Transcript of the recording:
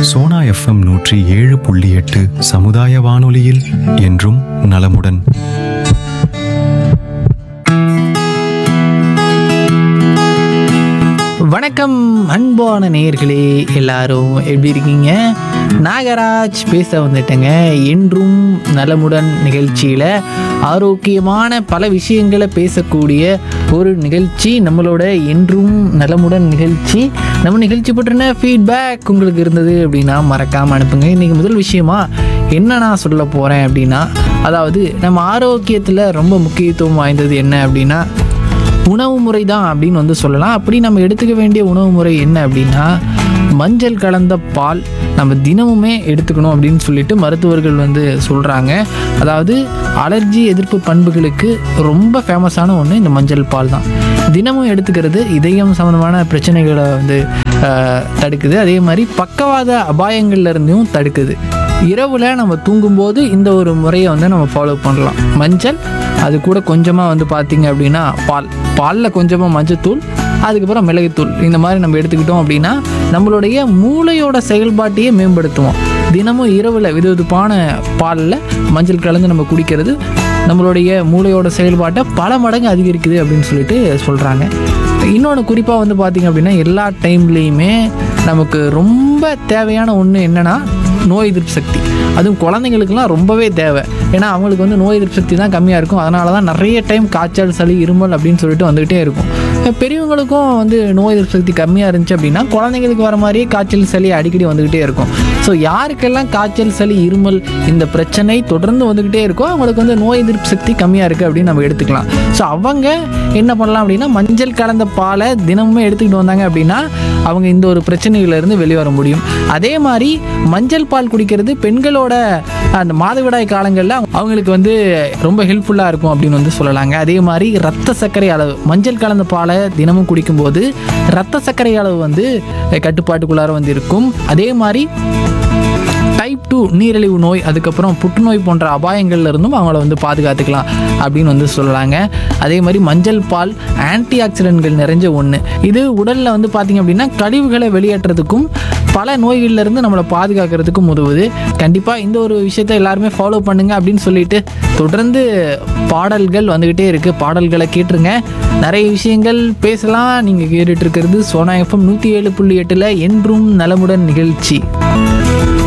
Sona FM நூற்றி ஏழு புள்ளி எட்டு சமுதாய வானொலியில் என்றும் நலமுடன் வணக்கம் அன்பான நேயர்களே எல்லாரும் எப்படி இருக்கீங்க நாகராஜ் பேச வந்துட்டேங்க என்றும் நலமுடன் நிகழ்ச்சியில் ஆரோக்கியமான பல விஷயங்களை பேசக்கூடிய ஒரு நிகழ்ச்சி நம்மளோட என்றும் நலமுடன் நிகழ்ச்சி நம்ம நிகழ்ச்சி பற்றின ஃபீட்பேக் உங்களுக்கு இருந்தது அப்படின்னா மறக்காமல் அனுப்புங்க இன்றைக்கி முதல் விஷயமா என்ன நான் சொல்ல போகிறேன் அப்படின்னா அதாவது நம்ம ஆரோக்கியத்தில் ரொம்ப முக்கியத்துவம் வாய்ந்தது என்ன அப்படின்னா உணவு முறை தான் அப்படின்னு வந்து சொல்லலாம் அப்படி நம்ம எடுத்துக்க வேண்டிய உணவு முறை என்ன அப்படின்னா மஞ்சள் கலந்த பால் நம்ம தினமுமே எடுத்துக்கணும் அப்படின்னு சொல்லிட்டு மருத்துவர்கள் வந்து சொல்கிறாங்க அதாவது அலர்ஜி எதிர்ப்பு பண்புகளுக்கு ரொம்ப ஃபேமஸான ஒன்று இந்த மஞ்சள் பால் தான் தினமும் எடுத்துக்கிறது இதயம் சம்மந்தமான பிரச்சனைகளை வந்து ஆஹ், தடுக்குது அதே மாதிரி பக்கவாத அபாயங்கள்ல இருந்தும் தடுக்குது இரவில் நம்ம தூங்கும்போது இந்த ஒரு முறையை வந்து நம்ம ஃபாலோ பண்ணலாம் மஞ்சள் அது கூட கொஞ்சமாக வந்து பார்த்தீங்க அப்படின்னா பால் பாலில் கொஞ்சமாக மஞ்சத்தூள் அதுக்கப்புறம் மிளகுத்தூள் இந்த மாதிரி நம்ம எடுத்துக்கிட்டோம் அப்படின்னா நம்மளுடைய மூளையோட செயல்பாட்டையே மேம்படுத்துவோம் தினமும் இரவில் விதவிதப்பான பாலில் மஞ்சள் கலந்து நம்ம குடிக்கிறது நம்மளுடைய மூளையோட செயல்பாட்டை பல மடங்கு அதிகரிக்குது அப்படின்னு சொல்லிட்டு சொல்கிறாங்க இன்னொன்று குறிப்பாக வந்து பார்த்திங்க அப்படின்னா எல்லா டைம்லேயுமே நமக்கு ரொம்ப தேவையான ஒன்று என்னென்னா நோய் எதிர்ப்பு சக்தி அதுவும் குழந்தைங்களுக்குலாம் ரொம்பவே தேவை ஏன்னா அவங்களுக்கு வந்து நோய் எதிர்ப்பு சக்தி தான் கம்மியாக இருக்கும் அதனால தான் நிறைய டைம் காய்ச்சல் சளி இருமல் அப்படின்னு சொல்லிட்டு வந்துக்கிட்டே இருக்கும் பெரியவங்களுக்கும் வந்து நோய் எதிர்ப்பு சக்தி கம்மியாக இருந்துச்சு அப்படின்னா குழந்தைங்களுக்கு வர மாதிரியே காய்ச்சல் சளி அடிக்கடி வந்துக்கிட்டே இருக்கும் ஸோ யாருக்கெல்லாம் காய்ச்சல் சளி இருமல் இந்த பிரச்சனை தொடர்ந்து வந்துக்கிட்டே இருக்கோ அவங்களுக்கு வந்து நோய் எதிர்ப்பு சக்தி கம்மியாக இருக்குது அப்படின்னு நம்ம எடுத்துக்கலாம் ஸோ அவங்க என்ன பண்ணலாம் அப்படின்னா மஞ்சள் கலந்த பாலை தினமுமே எடுத்துக்கிட்டு வந்தாங்க அப்படின்னா அவங்க இந்த ஒரு பிரச்சனையிலேருந்து வெளியே வர முடியும் அதே மாதிரி மஞ்சள் பால் குடிக்கிறது பெண்களோட அந்த மாதவிடாய் காலங்களில் அவங்களுக்கு வந்து ரொம்ப ஹெல்ப்ஃபுல்லாக இருக்கும் அப்படின்னு வந்து சொல்லலாங்க அதே மாதிரி ரத்த சர்க்கரை அளவு மஞ்சள் கலந்த பாலை தினமும் குடிக்கும்போது ரத்த சர்க்கரை அளவு வந்து கட்டுப்பாட்டுக்குள்ளார வந்து இருக்கும் அதே மாதிரி டைப் டூ நீரிழிவு நோய் அதுக்கப்புறம் புற்றுநோய் போன்ற அபாயங்கள்ல இருந்தும் அவங்கள வந்து பாதுகாத்துக்கலாம் அப்படின்னு வந்து சொல்லலாங்க அதே மாதிரி மஞ்சள் பால் ஆன்டி ஆக்சிடென்ட்கள் நிறைஞ்ச ஒன்று இது உடலில் வந்து பார்த்திங்க அப்படின்னா கழிவுகளை வெளியேற்றதுக்கும் பல நோய்கள்ல இருந்து நம்மளை பாதுகாக்கிறதுக்கும் உதவுது கண்டிப்பாக இந்த ஒரு விஷயத்தை எல்லாருமே ஃபாலோ பண்ணுங்க அப்படின்னு சொல்லிட்டு தொடர்ந்து பாடல்கள் வந்துக்கிட்டே இருக்குது பாடல்களை கேட்டுருங்க நிறைய விஷயங்கள் பேசலாம் நீங்கள் கேட்டுட்டு இருக்கிறது சோனா எஃப்எம் நூற்றி ஏழு புள்ளி எட்டில் என்றும் நலமுடன் நிகழ்ச்சி